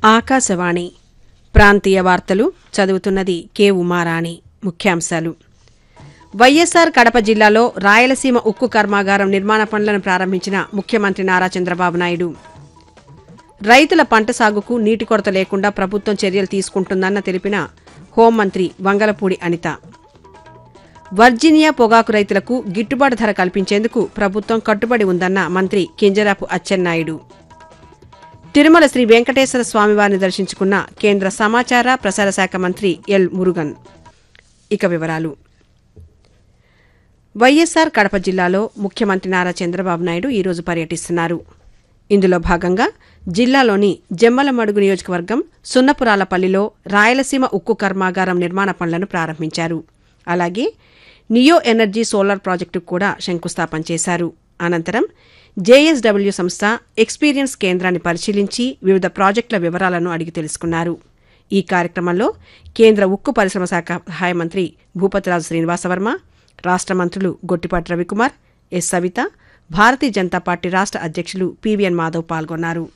ఆకాశవాణి ప్రాంతీయ వార్తలు చదువుతున్నది కె ఉమారాణి ముఖ్యాంశాలు వైఎస్సార్ కడప జిల్లాలో రాయలసీమ ఉక్కు కర్మాగారం నిర్మాణ పనులను ప్రారంభించిన ముఖ్యమంత్రి నారా చంద్రబాబు నాయుడు రైతుల పంట సాగుకు నీటి కొరత లేకుండా ప్రభుత్వం చర్యలు తీసుకుంటుందన్న తెలిపిన హోంమంత్రి వంగలపూడి అనిత వర్జీనియా పొగాకు రైతులకు గిట్టుబాటు ధర కల్పించేందుకు ప్రభుత్వం కట్టుబడి ఉందన్న మంత్రి కింజరాపు అచ్చెన్నాయుడు తిరుమల శ్రీ వెంకటేశ్వర స్వామివారిని దర్శించుకున్న కేంద్ర సమాచార ప్రసార శాఖ మంత్రి ఎల్ మురుగన్ ఇక వివరాలు వైఎస్సార్ కడప జిల్లాలో ముఖ్యమంత్రి నారా చంద్రబాబు నాయుడు ఈరోజు పర్యటిస్తున్నారు ఇందులో భాగంగా జిల్లాలోని జమ్మలమడుగు నియోజకవర్గం సున్నపురాలపల్లిలో రాయలసీమ ఉక్కు కర్మాగారం నిర్మాణ పనులను ప్రారంభించారు అలాగే నియో ఎనర్జీ సోలార్ ప్రాజెక్టుకు కూడా శంకుస్థాపన చేశారు అనంతరం జేఎస్డబ్ల్యూ సంస్థ ఎక్స్పీరియన్స్ కేంద్రాన్ని పరిశీలించి వివిధ ప్రాజెక్టుల వివరాలను అడిగి తెలుసుకున్నారు ఈ కార్యక్రమంలో కేంద్ర ఉక్కు పరిశ్రమ శాఖ సహాయ మంత్రి భూపతిరాజు శ్రీనివాసవర్మ రాష్ట్ర మంత్రులు గొట్టిపాటి రవికుమార్ ఎస్ సవిత భారతీయ జనతా పార్టీ రాష్ట్ర అధ్యక్షులు పివిఎన్ మాధవ్ పాల్గొన్నారు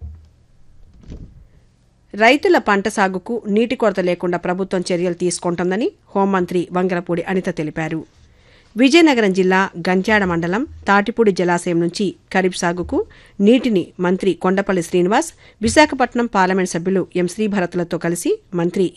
రైతుల పంట సాగుకు నీటి కొరత లేకుండా ప్రభుత్వం చర్యలు తీసుకుంటోందని హోంమంత్రి వంగలపూడి అనిత తెలిపారు విజయనగరం జిల్లా గంజాడ మండలం తాటిపూడి జలాశయం నుంచి ఖరీఫ్ సాగుకు నీటిని మంత్రి కొండపల్లి శ్రీనివాస్ విశాఖపట్నం పార్లమెంట్ సభ్యులు ఎం శ్రీభరత్లతో కలిసి మంత్రి